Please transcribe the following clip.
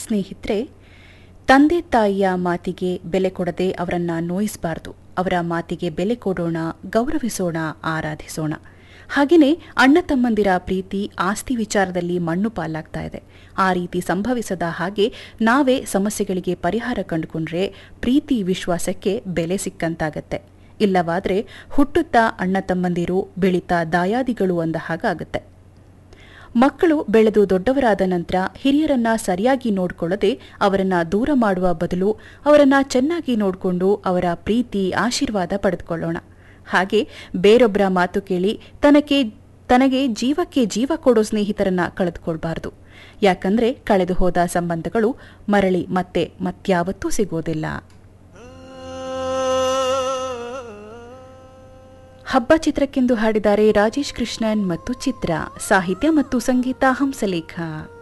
ಸ್ನೇಹಿತರೆ ತಂದೆ ತಾಯಿಯ ಮಾತಿಗೆ ಬೆಲೆ ಕೊಡದೆ ಅವರನ್ನ ನೋಯಿಸಬಾರದು ಅವರ ಮಾತಿಗೆ ಬೆಲೆ ಕೊಡೋಣ ಗೌರವಿಸೋಣ ಆರಾಧಿಸೋಣ ಹಾಗೆಯೇ ಅಣ್ಣ ತಮ್ಮಂದಿರ ಪ್ರೀತಿ ಆಸ್ತಿ ವಿಚಾರದಲ್ಲಿ ಮಣ್ಣು ಪಾಲಾಗ್ತಾ ಇದೆ ಆ ರೀತಿ ಸಂಭವಿಸದ ಹಾಗೆ ನಾವೇ ಸಮಸ್ಯೆಗಳಿಗೆ ಪರಿಹಾರ ಕಂಡುಕೊಂಡ್ರೆ ಪ್ರೀತಿ ವಿಶ್ವಾಸಕ್ಕೆ ಬೆಲೆ ಸಿಕ್ಕಂತಾಗತ್ತೆ ಇಲ್ಲವಾದ್ರೆ ಹುಟ್ಟುತ್ತಾ ಅಣ್ಣ ತಮ್ಮಂದಿರು ಬೆಳೀತಾ ದಾಯಾದಿಗಳು ಅಂದ ಹಾಗಾಗತ್ತೆ ಮಕ್ಕಳು ಬೆಳೆದು ದೊಡ್ಡವರಾದ ನಂತರ ಹಿರಿಯರನ್ನ ಸರಿಯಾಗಿ ನೋಡ್ಕೊಳ್ಳದೆ ಅವರನ್ನ ದೂರ ಮಾಡುವ ಬದಲು ಅವರನ್ನ ಚೆನ್ನಾಗಿ ನೋಡಿಕೊಂಡು ಅವರ ಪ್ರೀತಿ ಆಶೀರ್ವಾದ ಪಡೆದುಕೊಳ್ಳೋಣ ಹಾಗೆ ಬೇರೊಬ್ಬರ ಮಾತು ಕೇಳಿ ತನಗೆ ತನಗೆ ಜೀವಕ್ಕೆ ಜೀವ ಕೊಡೋ ಸ್ನೇಹಿತರನ್ನ ಕಳೆದುಕೊಳ್ಬಾರ್ದು ಯಾಕಂದ್ರೆ ಕಳೆದು ಹೋದ ಸಂಬಂಧಗಳು ಮರಳಿ ಮತ್ತೆ ಮತ್ಯಾವತ್ತೂ ಸಿಗೋದಿಲ್ಲ ಹಬ್ಬ ಚಿತ್ರಕ್ಕೆಂದು ಹಾಡಿದ್ದಾರೆ ರಾಜೇಶ್ ಕೃಷ್ಣನ್ ಮತ್ತು ಚಿತ್ರ ಸಾಹಿತ್ಯ ಮತ್ತು ಸಂಗೀತ ಹಂಸಲೇಖ